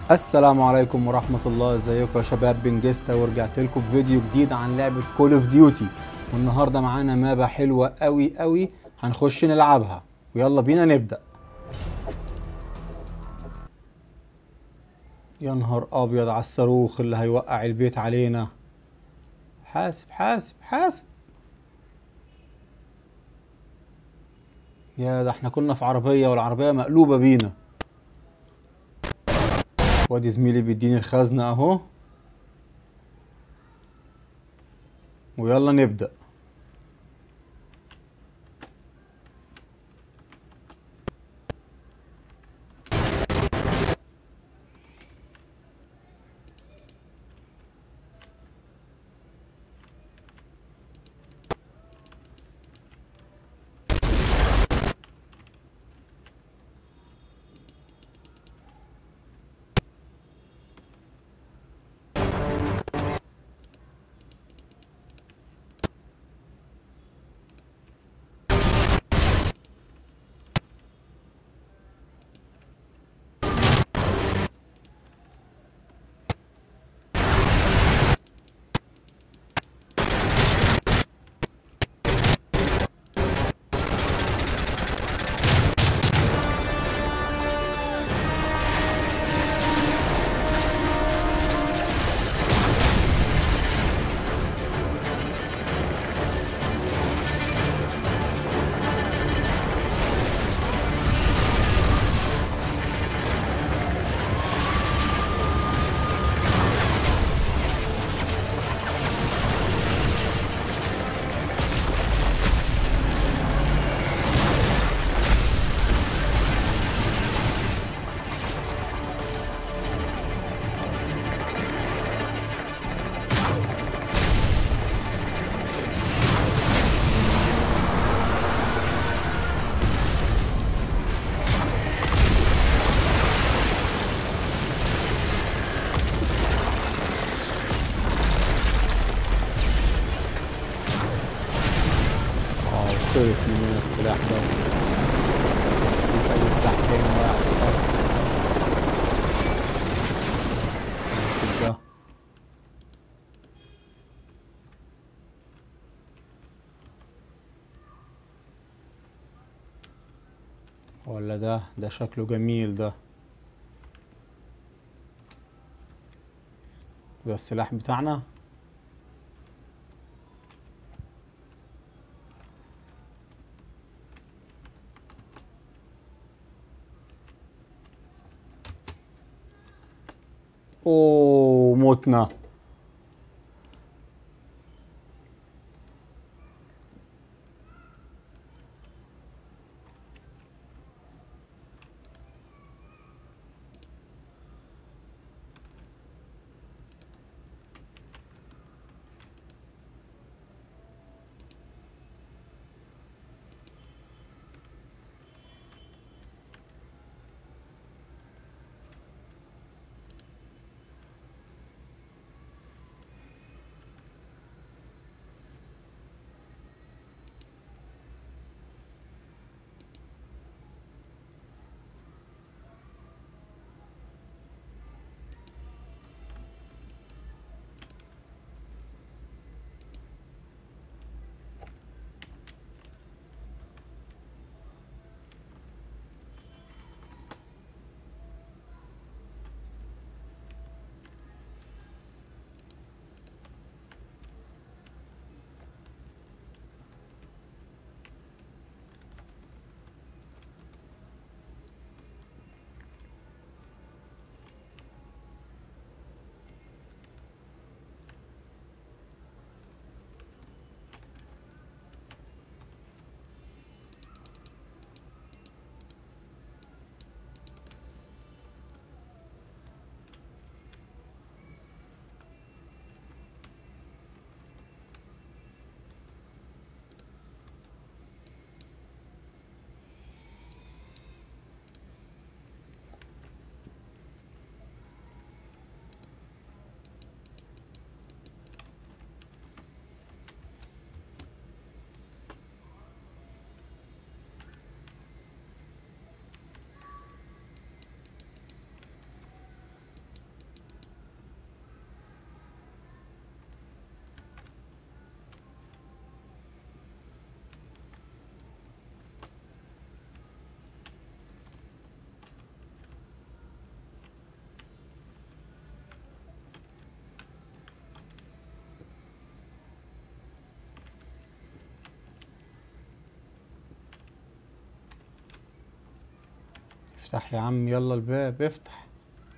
السلام عليكم ورحمة الله ازيكم يا شباب بنجستا ورجعت لكم بفيديو جديد عن لعبة كول اوف ديوتي والنهاردة معانا مابا حلوة قوي قوي هنخش نلعبها ويلا بينا نبدأ يا نهار ابيض على الصاروخ اللي هيوقع البيت علينا حاسب حاسب حاسب يا ده احنا كنا في عربية والعربية مقلوبة بينا وادي زميلي بيديني الخزنة اهو ويلا نبدأ اه خلص مننا السلاح ده مفيش اي سلاح تاني واقع في الارض ناخد ده ولا ده ده شكله جميل ده ده السلاح بتاعنا اوه متنا افتح يا عم يلا الباب افتح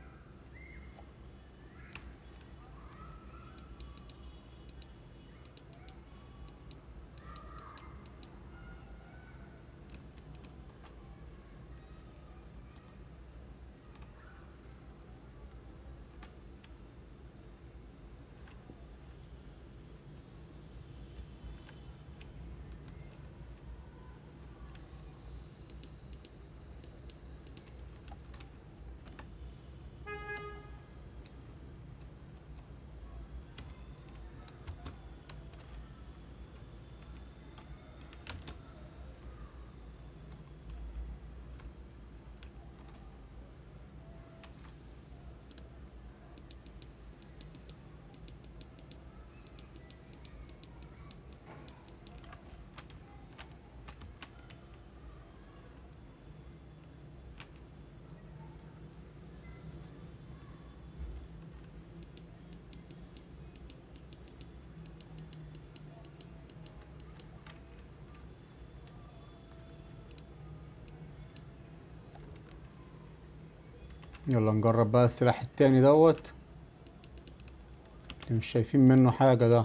يلا نجرب بقى السلاح التاني دوت اللي مش شايفين منه حاجة ده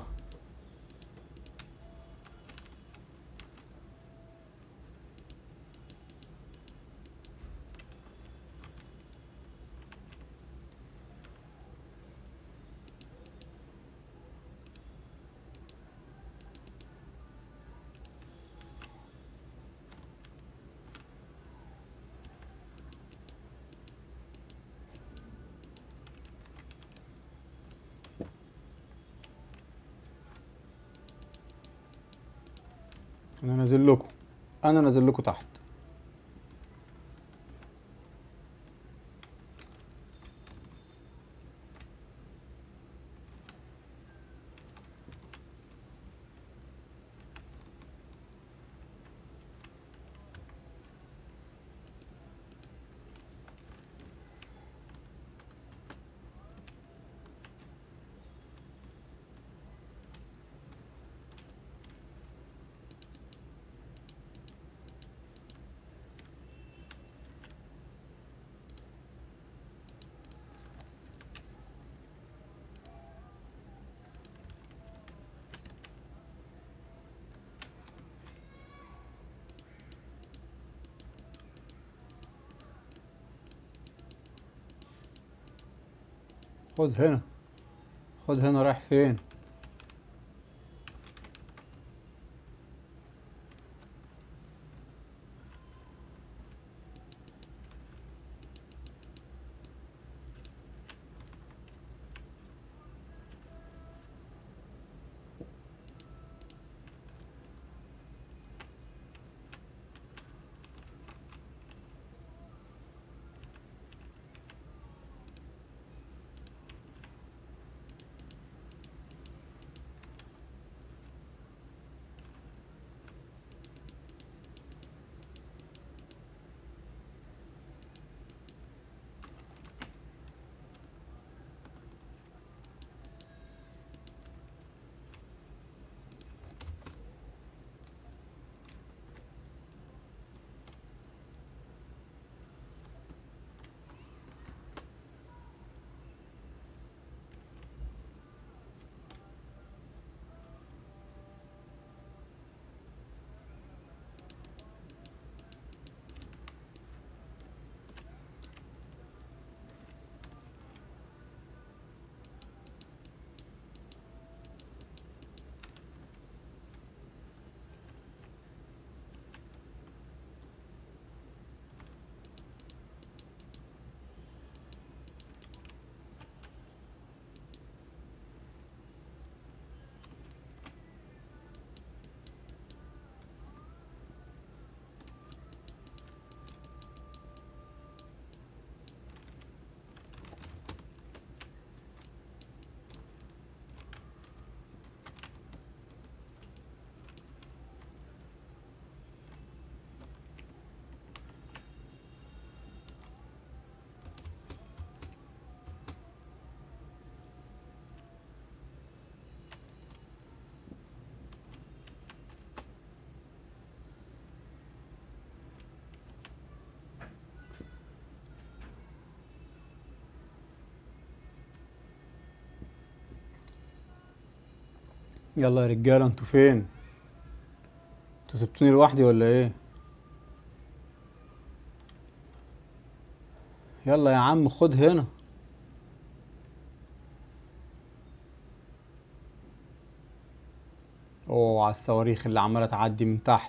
انا نازل لكم انا نازل لكم تحت خد هنا خد هنا رايح فين يلا يا رجاله انتوا فين انتوا سبتوني لوحدي ولا ايه يلا يا عم خد هنا اوه على الصواريخ اللي عماله تعدي من تحت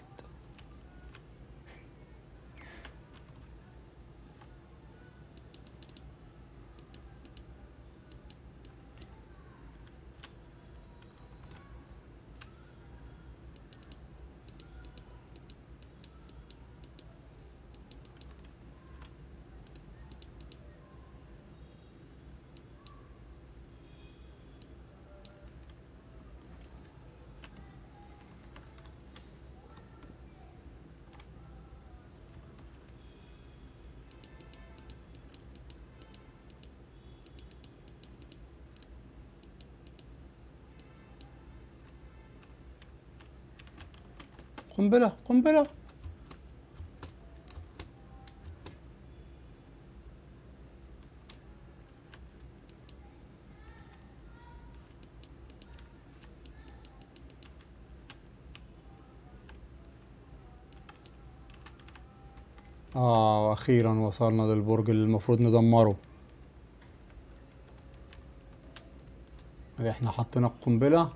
قنبله قنبله اه واخيرا وصلنا للبرج اللي المفروض ندمره اللي احنا حطينا القنبله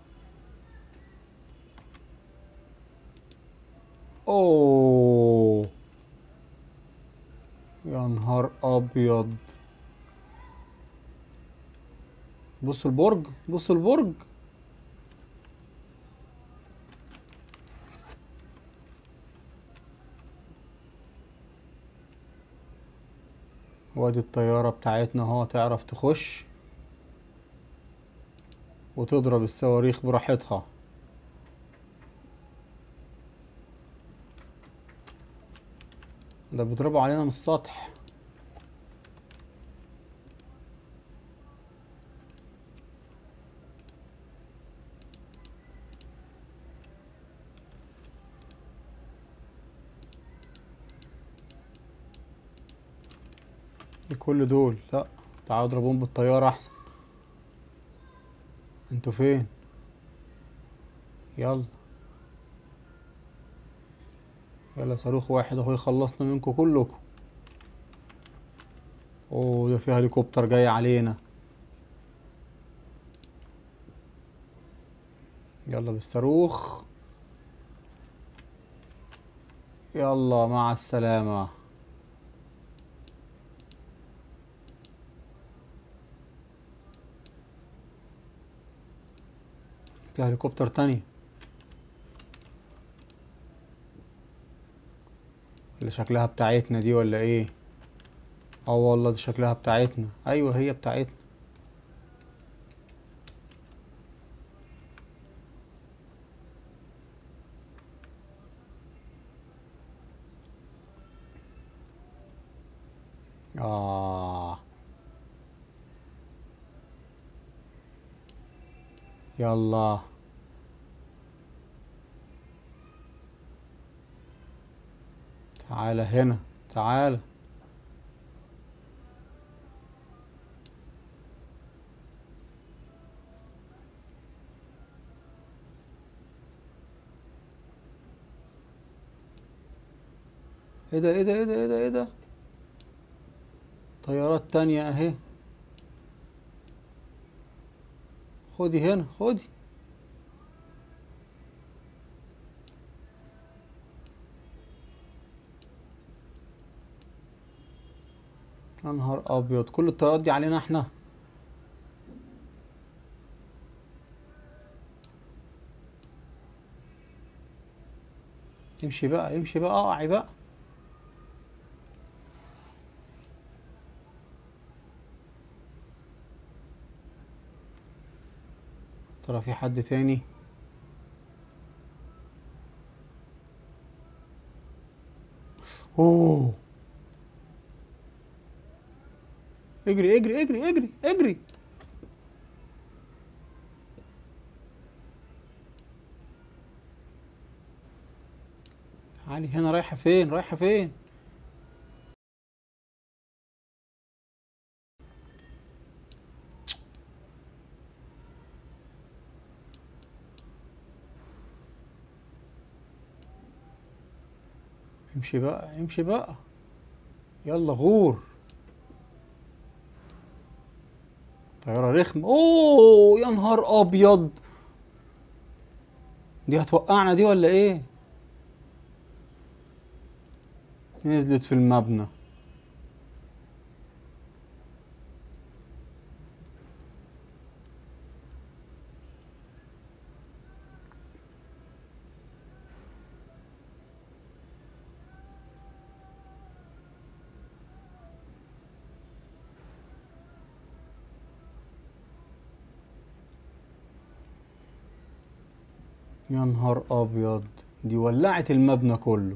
اوه يا نهار ابيض بص البرج بص البرج وادي الطيارة بتاعتنا اهو تعرف تخش وتضرب الصواريخ براحتها ده بيضربوا علينا من السطح إيه كل دول لا تعالوا اضربوهم بالطيارة احسن انتوا فين يلا يلا صاروخ واحد اهو يخلصنا منكم كلكم اوه ده في هليكوبتر جاي علينا يلا بالصاروخ يلا مع السلامة في هليكوبتر تاني اللي شكلها بتاعتنا دي ولا ايه اه والله دي شكلها بتاعتنا ايوه هي بتاعتنا اه يلا تعالى هنا تعالى ايه ده ايه ده ايه ده ايه ده ايه ده طيارات تانية اهي خدي هنا خدي يا نهار ابيض كل الطيارات دي علينا احنا امشي بقى امشي بقى اقعي بقى ترى في حد تاني اوه اجري اجري اجري اجري اجري تعالي هنا رايحة فين رايحة فين امشي بقى امشي بقى يلا غور طيارة رخمة اوه يا نهار ابيض دي هتوقعنا دي ولا ايه نزلت في المبنى يا نهار ابيض دي ولعت المبنى كله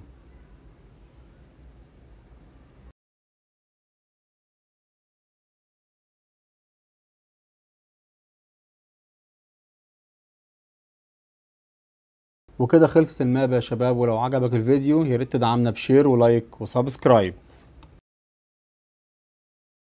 وكده خلصت الماب يا شباب ولو عجبك الفيديو ياريت تدعمنا بشير ولايك وسبسكرايب